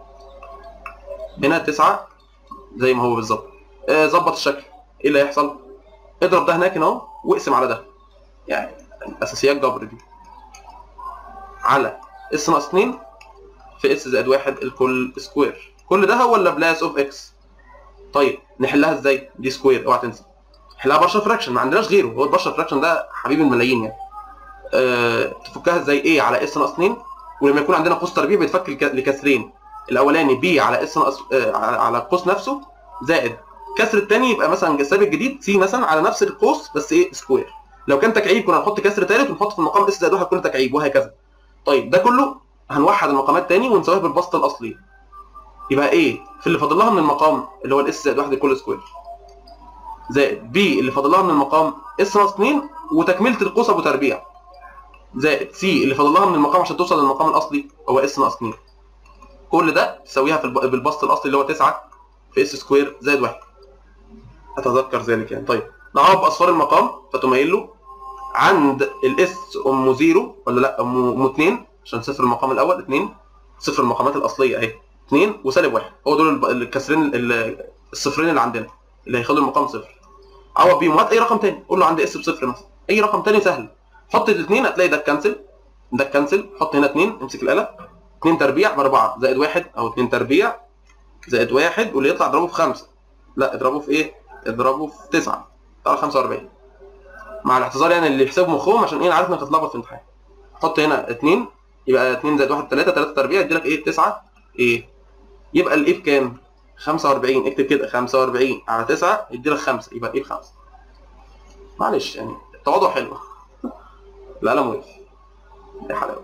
هنا 9 زي ما هو بالظبط آه، ظبط الشكل ايه اللي هيحصل اضرب ده هناك هنا اهو واقسم على ده يعني اساسيات جبر دي على اس ناقص 2 في اس زائد 1 الكل سكوير كل ده هو اللابلاس اوف اكس طيب نحلها ازاي دي سكوير اوعى تنسى نحلها بارشل فراكشن ما عندناش غيره هو البارشل فراكشن ده حبيب الملايين يعني أه تفكها ازاي ايه على اس ناقص 2 ولما يكون عندنا قوس تربيع بيتفك لك- لكسرين الاولاني بي على اس ناقص آه على على القوس نفسه زائد كسر الثاني يبقى مثلا ثابت جديد سي مثلا على نفس القوس بس ايه سكوير لو كان تكعيب كنا هنحط كسر ثالث ونحط في المقام اس زائد 1 كل تكعيب وهكذا طيب ده كله هنوحد المقامات تاني ونساويها بالبسط الاصلي يبقى ايه في اللي فاضل لها من المقام اللي هو الاس زائد 1 الكل سكوير زائد بي اللي فاضل لها من المقام اس ناقص 2 وتكمله القوس ابو تربيع زائد سي اللي فاضل لها من المقام عشان توصل للمقام الاصلي هو اس ناقص 2 كل ده تساويها في الب- بالبسط الاصلي اللي هو 9 في اس سكوير زائد 1 اتذكر ذلك يعني طيب نعوض باصفار المقام فتقوم قايل له عند الاس ام 0 ولا لا ام ام 2 عشان صفر المقام الاول 2 صفر المقامات الاصليه اهي 2 وسالب 1 هو دول الب- الكسرين ال- الصفرين اللي عندنا اللي هيخلوا المقام صفر عوض بيهم هات اي رقم تاني قول له عندي اس بصفر مثلا اي رقم تاني سهل حط الاثنين هتلاقي ده اتكنسل ده اتكنسل حط هنا 2 امسك الاله 2 تربيع باربعه زائد 1 او 2 تربيع زائد 1 واللي يطلع اضربه في 5 لا اضربه في ايه؟ اضربه في 9 طلع 45 مع الاعتذار يعني اللي يحسب مخهم عشان ايه عارف انك هتلخبط في الامتحان حط هنا 2 يبقى 2 زائد 1 3 3 تربيع يدي لك ايه 9 ايه يبقى الايه بكام 45 اكتب كده 45 على 9 يدي لك 5 يبقى ايه ب 5 معلش يعني التواضع حلو القلم وقف يا حلاوه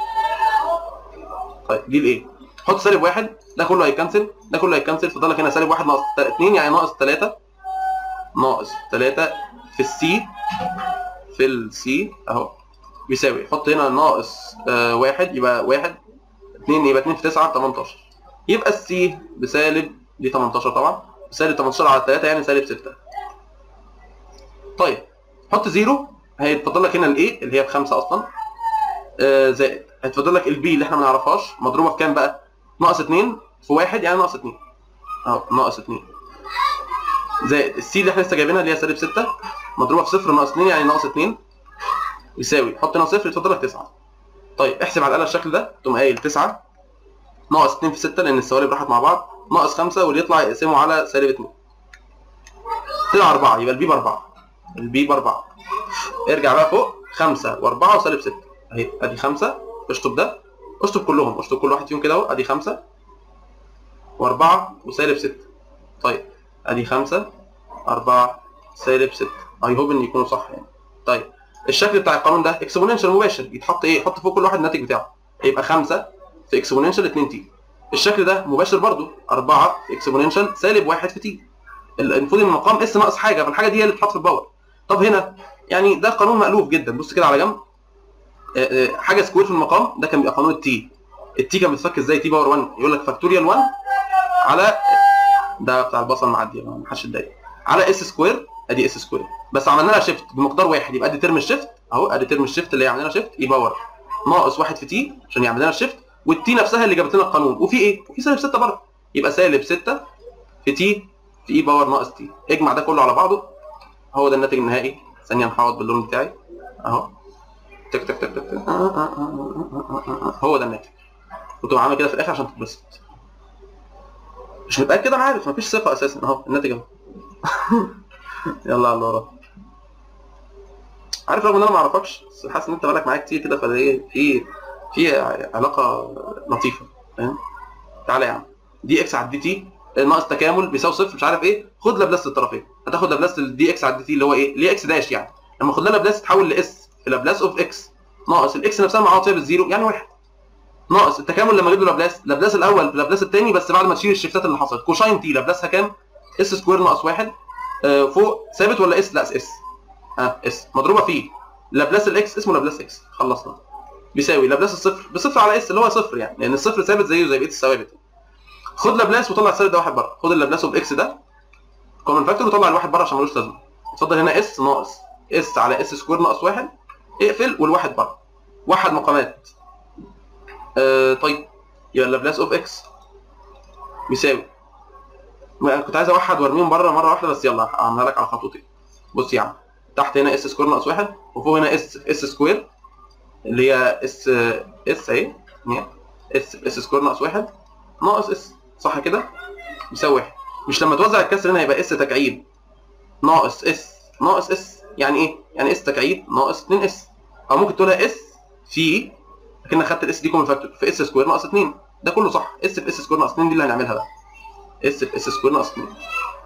طيب دي الايه حط سالب واحد ده كله هيكنسل ده كله هيكنسل فضل لك هنا سالب واحد ناقص 2 يعني ناقص 3 ناقص 3 في السي في السي اهو بيساوي حط هنا ناقص آه واحد يبقى واحد اتنين يبقى اتنين في تسعة 18 يبقى السي بسالب دي 18 طبعا سالب 18 على 3 يعني سالب 6 طيب حط زيرو هيتفضل لك هنا الايه اللي هي بخمسه اصلا آه زائد هيتفضل لك البي اللي احنا ما نعرفهاش مضروبه في كام بقى؟ ناقص 2 في 1 يعني ناقص 2 اهو ناقص 2 زائد السي اللي احنا لسه جايبينها اللي هي سالب 6 مضروبه في صفر ناقص 2 يعني ناقص 2 يساوي حط هنا صفر يتفضل لك 9 طيب احسب على الاله الشكل ده تقوم قايل 9 ناقص 2 في 6 لان السوالب راحت مع بعض ناقص 5 واللي يطلع يقسمه على سالب 2 طلع 4 يبقى البي ب 4 البي ب 4 ارجع بقى فوق 5 و4 وسالب 6 اهي ادي 5 اشطب ده اشطب كلهم اشطب كل واحد فيهم كده اهو ادي 5 و4 وسالب 6 طيب ادي 5 4 سالب 6 اي هوب ان يكونوا صح يعني طيب الشكل بتاع القانون ده اكسبوننشال مباشر يتحط ايه يحط فوق كل واحد الناتج بتاعه يبقى 5 في اكسبوننشال 2 تي الشكل ده مباشر برضو 4 في اكسبوننشال سالب 1 في تي المفروض ان المقام اس ناقص حاجه فالحاجه دي هي اللي تتحط في الباور طب هنا يعني ده قانون مألوف جدا بص كده على جنب آه، آه، حاجه سكوير في المقام ده كان بيبقى قانون التي التي كان بيتفك ازاي تي باور 1 يقول لك فاكتوريال 1 على ده بتاع البصل معدي ما حدش يتضايق على اس سكوير ادي اس سكوير بس عملنا لها شيفت بمقدار واحد يبقى ادي ترم الشيفت اهو ادي ترم الشيفت اللي هي عملنا شيفت اي باور ناقص واحد في تي عشان يعمل لنا الشيفت والتي نفسها اللي جابت لنا القانون وفي ايه؟ وفي سالب 6 برضه يبقى سالب 6 في تي في اي باور ناقص تي اجمع ده كله على بعضه هو ده الناتج النهائي ثانيه نحوط باللون بتاعي اهو تك تك تك تك تك. آه، آه، آه، آه، آه، آه. هو ده الناتج وتقوم عامل كده في الاخر عشان تتبسط مش متاكد انا عارف مفيش ثقه اساسا اهو الناتج اهو يلا على اللي وراه عارف رغم ان انا ما اعرفكش بس حاسس ان انت بالك معايا كتير كده فده ايه في في علاقه لطيفه فاهم تعالى يا عم دي اكس على دي تي ناقص تكامل بيساوي صفر مش عارف ايه خد لابلاس الطرفين هتاخد لابلاس الدي اكس على دي تي اللي هو ايه اللي هي اكس داش يعني لما خد لها لابلاس تتحول لاس في لابلاس اوف اكس ناقص الاكس نفسها معاها فيها بالزيرو يعني واحد ناقص التكامل لما اجيب له لابلاس لابلاس الاول بلابلاس الثاني بس بعد ما تشيل الشيفتات اللي حصلت كوشاين تي لابلاسها كام اس سكوير ناقص واحد آه فوق ثابت ولا اس لا اس ها اس مضروبه في لابلاس الاكس اسمه لابلاس اكس خلصنا بيساوي لابلاس الصفر بصفر على اس اللي هو صفر يعني لان الصفر ثابت زيه زي بقيه الثوابت خد لابلاس وطلع السالب ده واحد بره خد اللابلاس اوف اكس ده كومن فاكتور وطلع الواحد بره عشان ملوش لازمه اتفضل هنا اس ناقص اس على اس سكوير ناقص واحد اقفل والواحد بره واحد مقامات آه طيب يبقى لابلاس اوف اكس بيساوي ما كنت عايز اوحد وارميهم بره مره واحده بس يلا هعملها لك على خطوتين بص يا عم تحت هنا اس سكوير ناقص واحد وفوق هنا اس اس سكوير اللي هي اس اس اهي هي اس اس سكوير ناقص واحد ناقص اس صح كده بيساوي واحد مش لما توزع الكسر هنا يبقى اس تكعيب ناقص اس ناقص اس يعني ايه؟ يعني اس تكعيب ناقص 2 اس او ممكن تقولها اس في لكن خدت الاس دي كومن فاكتور في اس سكوير ناقص 2 ده كله صح اس في اس سكوير ناقص 2 دي اللي هنعملها بقى اس في اس سكوير ناقص 2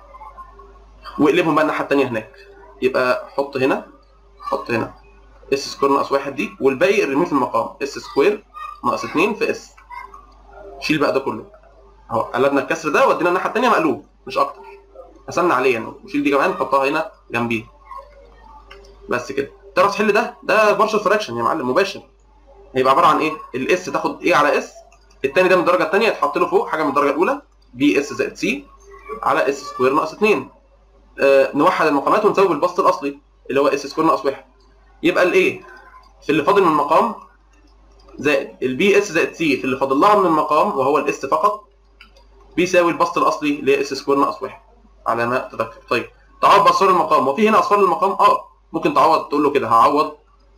واقلبهم بقى الناحيه الثانيه هناك يبقى حط هنا حط هنا اس سكوير ناقص 1 دي والباقي ارميه في المقام اس سكوير ناقص 2 في اس شيل بقى ده كله اهو قلبنا الكسر ده ودينا الناحيه الثانيه مقلوب مش اكتر قسمنا عليه يعني وشيل دي كمان حطها هنا جنبيه بس كده تعرف تحل ده ده بارشل فراكشن يا معلم مباشر هيبقى عباره عن ايه الاس تاخد ايه على اس الثاني ده من الدرجه الثانيه يتحط له فوق حاجه من الدرجه الاولى بي اس زائد سي على اس سكوير ناقص 2 آه نوحد المقامات ونساوي بالبسط الاصلي اللي هو اس سكوير ناقص 1 يبقى الايه في اللي فاضل من المقام زائد البي اس زائد سي في اللي فاضل لها من المقام وهو الاس فقط بيساوي البسط الاصلي اللي هي اس سكوير ناقص 1 على ما تذكر طيب تعوض باصفار المقام وفي هنا اصفار للمقام اه ممكن تعوض تقول له كده هعوض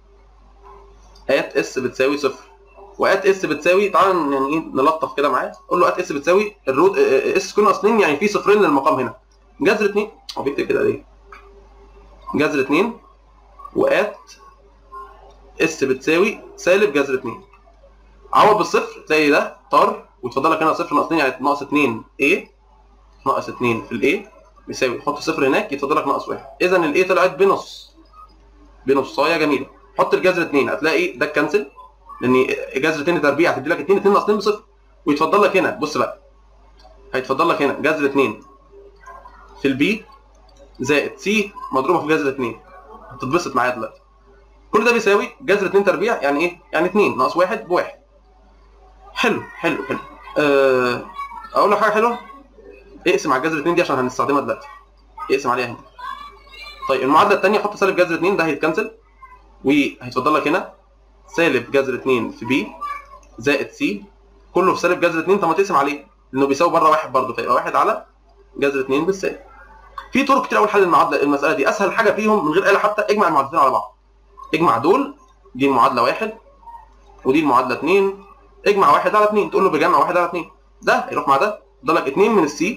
ات اس بتساوي صفر وات اس بتساوي تعال يعني ايه نلطف كده معاه قول له ات اس بتساوي الروت اس سكوير ناقص 2 يعني في صفرين للمقام هنا جذر 2 هو بيكتب كده ليه؟ جذر 2 وات اس بتساوي سالب جذر 2 عوض بالصفر تلاقي ده طار ويتفضل لك هنا صفر ناقص 2 يعني ناقص 2 a ناقص 2 في الايه بيساوي حط صفر هناك يتفضل لك ناقص 1 اذا الايه طلعت بنص بنصايه جميله حط الجذر 2 هتلاقي ده اتكنسل لان جذر 2 تربيع هتدي لك 2 2 ناقص 2 بصفر ويتفضل لك هنا بص بقى هيتفضل لك هنا جذر 2 في البي زائد سي مضروبه في جذر 2 هتتبسط معايا دلوقتي كل ده بيساوي جذر 2 تربيع يعني ايه؟ يعني 2 ناقص 1 بواحد حلو حلو حلو أه اقول لك حاجه حلوه اقسم على الجذر 2 دي عشان هنستخدمها دلوقتي اقسم عليها هنا طيب المعادله الثانيه حط سالب جذر 2 ده هيتكنسل وهيتفضل لك هنا سالب جذر 2 في بي زائد سي كله في سالب جذر 2 طب ما تقسم عليه لانه بيساوي بره واحد برضه فيبقى واحد على جذر 2 بالسالب في طرق كتير قوي لحل المعادله المساله دي اسهل حاجه فيهم من غير آلة حتى اجمع المعادلتين على بعض اجمع دول دي المعادله واحد ودي المعادله 2 اجمع واحد على 2 تقول له بجمع واحد على 2 ده يروح مع ده ده لك 2 من السي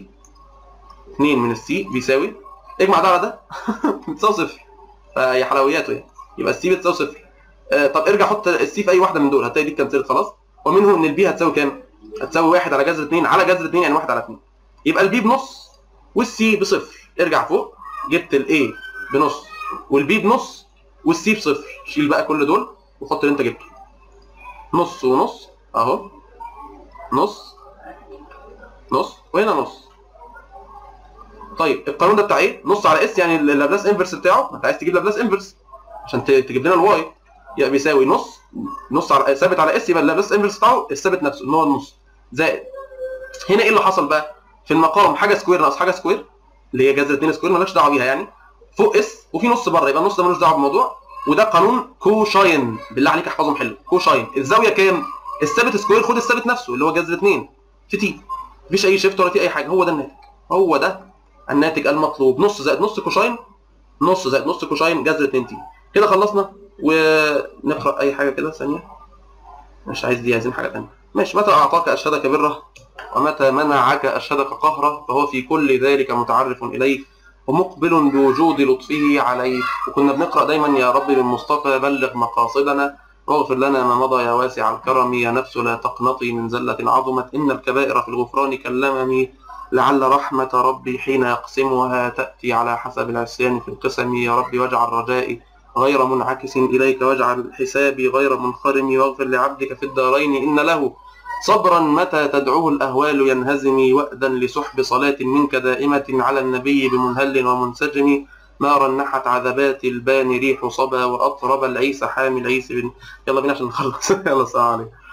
2 من السي بيساوي اجمع ده على ده بتساوي صفر فهي حلوياته يعني يبقى السي بتساوي صفر آه طب ارجع حط السي في اي واحده من دول هتلاقي دي اتكنسلت خلاص ومنه ان البي هتساوي كام؟ هتساوي 1 على جذر 2 على جذر 2 يعني 1 على 2 يبقى البي بنص والسي بصفر ارجع فوق جبت الاي بنص والبي بنص والسي بصفر شيل بقى كل دول وحط اللي انت جبته نص ونص اهو نص نص وهنا نص طيب القانون ده بتاع ايه؟ نص على اس يعني اللابلاس انفرس بتاعه ما انت عايز تجيب لابلاس انفرس عشان ت- تجيب لنا الواي يبقى بيساوي نص نص على ثابت على اس يبقى اللابلاس انفرس بتاعه الثابت نفسه ان هو النص زائد هنا ايه اللي حصل بقى؟ في المقام حاجه سكوير ناقص حاجه سكوير اللي هي جذر 2 سكوير مالكش دعوه بيها يعني فوق اس وفي نص بره يبقى النص ده ملوش دعوه بالموضوع وده قانون كوشاين بالله عليك احفظهم حلو كوشاين الزاويه كام؟ الثابت سكوير خد الثابت نفسه اللي هو جذر 2 في تي مفيش اي شيفت ولا في اي حاجه هو ده الناتج هو ده الناتج المطلوب نص زائد نص كوشاين نص زائد نص كوشاين جذر 2 تي كده خلصنا ونقرا اي حاجه كده ثانيه مش عايز دي عايزين حاجه ثانيه ماشي متى اعطاك اشهدك بره ومتى منعك اشهدك قهره فهو في كل ذلك متعرف اليه ومقبل بوجود لطفه عليك وكنا بنقرا دايما يا رب بالمصطفى بلغ مقاصدنا واغفر لنا ما مضى يا واسع الكرم يا نفس لا تقنطي من زلة عظمت إن الكبائر في الغفران كاللمم لعل رحمة ربي حين يقسمها تأتي على حسب العصيان في القسم يا رب واجعل رجائي غير منعكس إليك واجعل حسابي غير منخرم واغفر لعبدك في الدارين إن له صبرا متى تدعوه الأهوال ينهزم وأدا لسحب صلاة منك دائمة على النبي بمنهل ومنسجم ما رنحت عذبات البان ريح صبا وأطرب العيس حامل عيس بن يلا بينا عشان نخلص يلا السلام عليكم